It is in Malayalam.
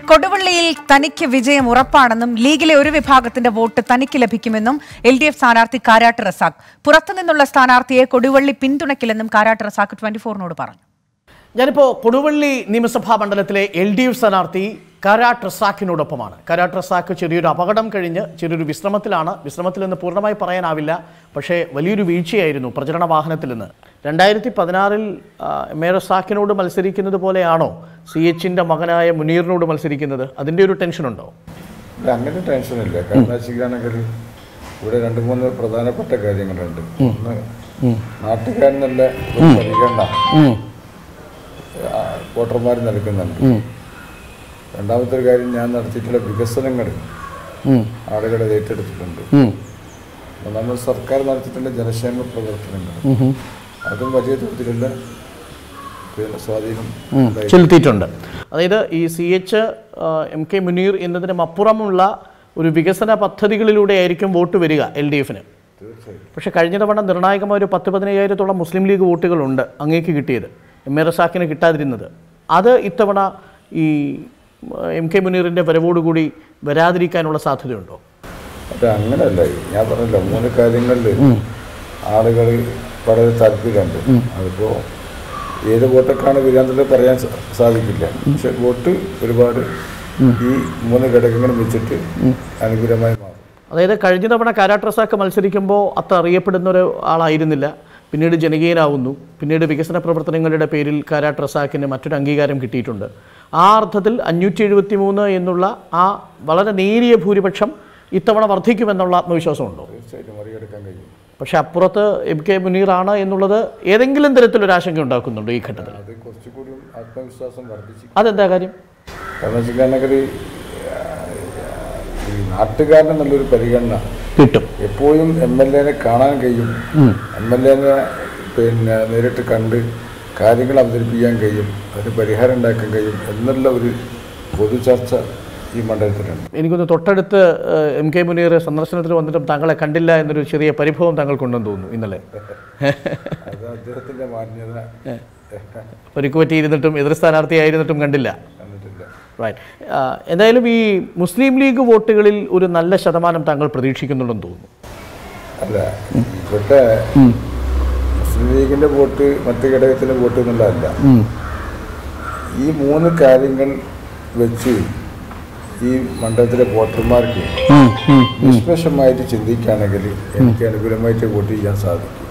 കൊടുവള്ളിയിൽ തനിക്ക് വിജയം ഉറപ്പാണെന്നും ലീഗിലെ ഒരു വിഭാഗത്തിന്റെ വോട്ട് തനിക്ക് ലഭിക്കുമെന്നും എൽ ഡി എഫ് സ്ഥാനാർത്ഥി കാരാട്ട് റസാഖ് പുറത്തുനിന്നുള്ള സ്ഥാനാർത്ഥിയെ കൊടുവള്ളി പിന്തുണയ്ക്കില്ലെന്നും കാരാട്ട് റസാഖ് ട്വന്റി ഫോറിനോട് പറഞ്ഞു ഞാനിപ്പോൾ കൊടുവള്ളി നിയമസഭാ മണ്ഡലത്തിലെ എൽ ഡി എഫ് സ്ഥാനാർത്ഥി കരാട്ട് റസാഖിനോടൊപ്പമാണ് കരാട്ട് റസാഖ് ചെറിയൊരു അപകടം കഴിഞ്ഞ് ചെറിയൊരു വിശ്രമത്തിലാണ് വിശ്രമത്തിൽ നിന്ന് പൂർണ്ണമായി പറയാനാവില്ല പക്ഷേ വലിയൊരു വീഴ്ചയായിരുന്നു പ്രചരണ വാഹനത്തിൽ നിന്ന് രണ്ടായിരത്തി പതിനാറിൽ എം എ റസാഖിനോട് മത്സരിക്കുന്നത് പോലെയാണോ സി എച്ചിൻ്റെ മകനായ മുനീറിനോട് മത്സരിക്കുന്നത് അതിൻ്റെ ഒരു ടെൻഷനുണ്ടോ ഇല്ല അങ്ങനെ ടെൻഷനില്ല കരുണാശിക്കാണെങ്കിൽ ഇവിടെ രണ്ട് മൂന്ന് പ്രധാനപ്പെട്ട കാര്യങ്ങളുണ്ട് ഒന്ന് നാട്ടുകാരനല്ല ഒരു പരിഗണന ആ, വോട്ടർമാർ നൽകുന്നുണ്ട് രണ്ടാമത്തെ ഒരു കാര്യം ഞാൻ നടത്തിയിട്ടുള്ള വികസനങ്ങൾ ആളുകൾ ഏറ്റെടുത്തിട്ടുണ്ട് മൂന്നാമത് സർക്കാർ നടത്തിയിട്ടുള്ള ജനക്ഷേമ പ്രവർത്തനങ്ങൾ അതും വലിയ തോതിലുള്ള പിന്നെ സ്വാധീനം ഉണ്ടായി. ചെലുത്തിയിട്ടുണ്ട് അതായത് ഈ C H M K Muneer എന്നതിനും അപ്പുറമുള്ള ഒരു വികസന പദ്ധതികളിലൂടെ ആയിരിക്കും വോട്ട് വരിക എൽ ഡി എഫിന് തീർച്ചയായും പക്ഷേ കഴിഞ്ഞ തവണ നിർണായകമായ ഒരു പത്ത് പതിനയ്യായിരത്തോളം മുസ്ലിം ലീഗ് വോട്ടുകളുണ്ട് അങ്ങേക്ക് കിട്ടിയത് എം എ റസാഖിന് കിട്ടാതിരുന്നത് അത് ഇത്തവണ ഈ എം കെ മുനീറിൻ്റെ വരവോടുകൂടി വരാതിരിക്കാനുള്ള സാധ്യതയുണ്ടോ അത് അങ്ങനെയല്ല ഞാൻ പറഞ്ഞല്ലോ മൂന്ന് കാര്യങ്ങളിൽ ആളുകൾ വളരെ താല്പര്യമുണ്ട് അതിപ്പോൾ ഏത് വോട്ടൊക്കെയാണ് വരികയെന്നുള്ളത് പറയാൻ സാ- സാധിക്കില്ല പക്ഷെ വോട്ട് ഒരുപാട് ഈ മൂന്ന് ഘടകങ്ങൾ വെച്ചിട്ട് അനുകൂലമായി മാറും അതായത് കഴിഞ്ഞ തവണ കാരാട്ട് റസാഖ് മത്സരിക്കുമ്പോൾ അത്ര അറിയപ്പെടുന്ന ഒരു ആളായിരുന്നില്ല പിന്നീട് ജനകീയനാവുന്നു പിന്നീട് വികസന പ്രവർത്തനങ്ങളുടെ പേരിൽ കാരാട്ട് റസാഖിന് മറ്റൊരു അംഗീകാരം കിട്ടിയിട്ടുണ്ട് ആ അർത്ഥത്തിൽ അഞ്ഞൂറ്റി എഴുപത്തി മൂന്ന് എന്നുള്ള ആ വളരെ നേരിയ ഭൂരിപക്ഷം ഇത്തവണ വർദ്ധിക്കുമെന്നുള്ള ആത്മവിശ്വാസമുണ്ടോ തീർച്ചയായിട്ടും മറികടക്കാൻ കഴിയും പക്ഷേ അപ്പുറത്ത് എം കെ മുനീറാണ് എന്നുള്ളത് ഏതെങ്കിലും തരത്തിലൊരു ആശങ്ക ഉണ്ടാക്കുന്നുണ്ടോ ഈ ഘട്ടത്തിൽ അത് കുറച്ചുകൂടി ആത്മവിശ്വാസം വർദ്ധിച്ചു അതെന്താ കാര്യം കാരണം വെച്ചിട്ടുണ്ടെങ്കിൽ ഈ നാട്ടുകാരനെന്നുള്ളൊരു പരിഗണന കിട്ടും എപ്പോഴും എം എൽ എനെ കാണാൻ കഴിയും എം എൽ എനെ പിന്നെ നേരിട്ട് കണ്ട് കാര്യങ്ങൾ അവതരിപ്പിക്കാൻ കഴിയും അതിന് പരിഹാരം ഉണ്ടാക്കാൻ കഴിയും എന്നുള്ള ഒരു പൊതു ചർച്ച ഈ മണ്ഡലത്തിലുണ്ട് എനിക്കൊന്ന് തൊട്ടടുത്ത് ഏഹ്, എം കെ മുനീർ സന്ദർശനത്തിൽ വന്നിട്ടും താങ്കളെ കണ്ടില്ല എന്നൊരു ചെറിയ പരിഭവം താങ്കൾക്കുണ്ടെന്ന് തോന്നുന്നു ഇന്നലെ അത് അദ്ദേഹത്തിൻ്റെ മാന്യത പരിക്ക് പറ്റിയിരുന്നിട്ടും എതിർ സ്ഥാനാർത്ഥിയായിരുന്നിട്ടും കണ്ടില്ല കണ്ടിട്ടില്ല റൈറ്റ് എന്തായാലും ഈ മുസ്ലിം ലീഗ് വോട്ടുകളിൽ ഒരു നല്ല ശതമാനം താങ്കൾ പ്രതീക്ഷിക്കുന്നുണ്ടെന്ന് തോന്നുന്നു അല്ല ഇവിടെ മുസ്ലിം ലീഗിൻ്റെ വോട്ട് മറ്റ് ഘടകത്തിൻ്റെ വോട്ട് എന്നുള്ളതല്ല ഈ മൂന്ന് കാര്യങ്ങൾ വെച്ച് ഈ മണ്ഡലത്തിലെ വോട്ടർമാർക്ക് നിഷ്പക്ഷമായിട്ട് ചിന്തിക്കുകയാണെങ്കിൽ എനിക്ക് അനുകൂലമായിട്ട് വോട്ട് ചെയ്യാൻ സാധിക്കും